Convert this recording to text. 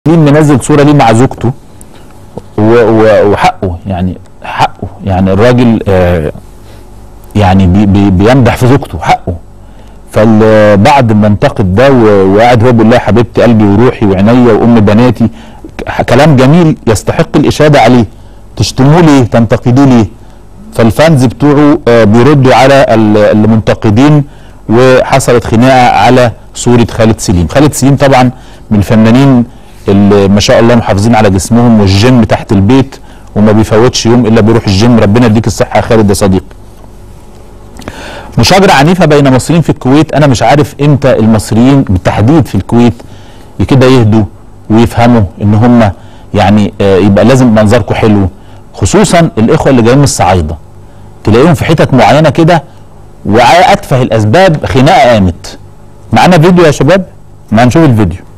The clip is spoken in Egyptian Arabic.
منزل صوره ليه مع زوجته و- و- وحقه يعني حقه يعني الراجل آه، يعني بي بي بيمدح في زوجته حقه فالبعض منتقد ده و- وقاعد هو بيقول لها حبيبتي قلبي وروحي وعينيا وام بناتي ك- كلام جميل يستحق الاشاده عليه تشتموه ليه تنتقدوه ليه فالفانز بتوعه آه، بيردوا على ال- المنتقدين وحصلت خناقه على صوره خالد سليم خالد سليم طبعا من الفنانين اللي ما شاء الله محافظين على جسمهم والجيم تحت البيت وما بيفوتش يوم الا بيروح الجيم ربنا يديك الصحه يا خالد يا صديقي مشاجره عنيفه بين مصريين في الكويت انا مش عارف امتى المصريين بالتحديد في الكويت كده يهدوا ويفهموا ان هم يعني آه، يبقى لازم منظركم حلو خصوصا الاخوه اللي جايين من الصعايده تلاقيهم في حتت معينه كده وعلى اتفه الاسباب خناقه قامت معانا فيديو يا شباب ما نشوف الفيديو